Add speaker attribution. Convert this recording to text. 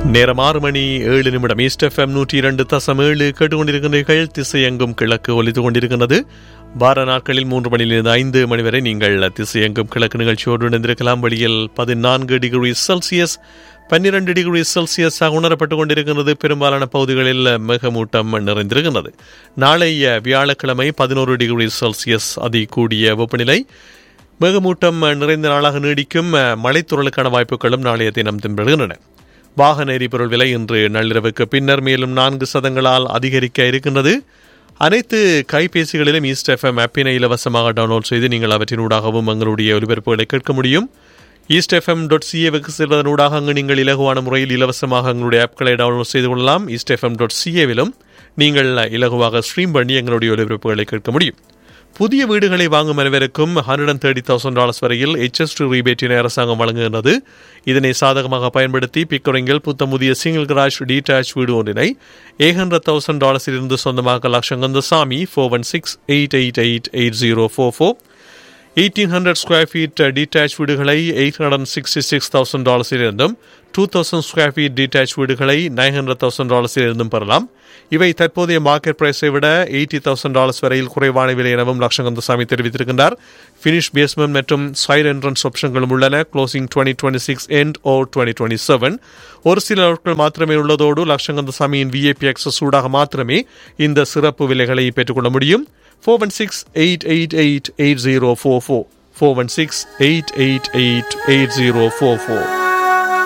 Speaker 1: நேரம் ஆறு மணி ஏழு நிமிடம் ஈஸ்ட் எஃப்எம் நூற்றி இரண்டு தசம் ஏழு கேட்டுக்கொண்டிருக்கிறீர்கள் திசையெங்கும் கிழக்கு ஒலித்து கொண்டிருக்கிறது வார நாட்களில் மூன்று மணியிலிருந்து ஐந்து மணி வரை நீங்கள் திசையெங்கும் கிழக்கு நிகழ்ச்சியோடு இணைந்திருக்கலாம் வெளியில் பதினான்கு டிகிரி செல்சியஸ் பன்னிரண்டு டிகிரி செல்சியஸாக உணரப்பட்டுக் கொண்டிருக்கிறது பெரும்பாலான பகுதிகளில் மேகமூட்டம் நிறைந்திருக்கிறது நாளை வியாழக்கிழமை பதினோரு டிகிரி செல்சியஸ் அதி கூடிய வெப்பநிலை மேகமூட்டம் நிறைந்த நாளாக நீடிக்கும் மழைத்துறலுக்கான வாய்ப்புகளும் நாளைய தினம் தென்படுகின்றன வாகன எரிபொருள் விலை இன்று நள்ளிரவுக்கு பின்னர் மேலும் நான்கு சதங்களால் அதிகரிக்க இருக்கின்றது அனைத்து கைபேசிகளிலும் ஈஸ்ட் எஃப்எம் ஆப்பினை இலவசமாக டவுன்லோட் செய்து நீங்கள் அவற்றினூடாகவும் எங்களுடைய ஒலிபரப்புகளை கேட்க முடியும் ஈஸ்ட் எஃப்எம் டாட் சிஏவுக்கு செல்வதனூடாக அங்கு நீங்கள் இலகுவான முறையில் இலவசமாக எங்களுடைய ஆப்களை டவுன்லோட் செய்து கொள்ளலாம் ஈஸ்ட் எஃப்எம் டாட் சிஏவிலும் நீங்கள் இலகுவாக ஸ்ட்ரீம் பண்ணி எங்களுடைய ஒலிபரப்புகளை கேட்க முடியும் புதிய வீடுகளை வாங்கும் அனைவருக்கும் hundred and thirty thousand dollars வரையில் எச்எஸ் டூ ரீபேட்டினை அரசாங்கம் வழங்குகிறது இதனை சாதகமாக பயன்படுத்தி பிக்கரிங்கில் புத்த புதிய சிங்கிள் கராஜ் டீடாச் வீடு ஒன்றினை எயிட் ஹண்ட்ரட் தௌசண்ட் டாலர்ஸிலிருந்து சொந்தமாக Latchakandasamy four one six eight eight eight eight zero four four eighteen hundred square feet detach வீடுகளை eight hundred sixty six thousand டாலர்ஸிலிருந்தும் two thousand square feet detach வீடுகளை nine hundred thousand டாலர்ஸிலிருந்தும் பெறலாம் இவை தற்போதைய market பிரைஸை விட eighty thousand dollars வரையில் குறைவான விலை எனவும் லட்சங்கந்தசாமி தெரிவித்திருக்கின்றார் ஃபினிஷ் பேஸ்மெண்ட் மற்றும் சைட் என்ட்ரன்ஸ் ஆப்ஷன்களும் உள்ளன closing twenty twenty six end O twenty twenty seven ஒரு சில நாட்கள் மாத்திரமே உள்ளதோடு லட்சங்கந்தசாமியின் விஏபி எக்ஸஸ் ஊடாக மாத்திரமே இந்த சிறப்பு விலைகளை பெற்றுக்கொள்ள முடியும் four one six eight eight eight eight zero four four four one six eight eight eight eight zero four four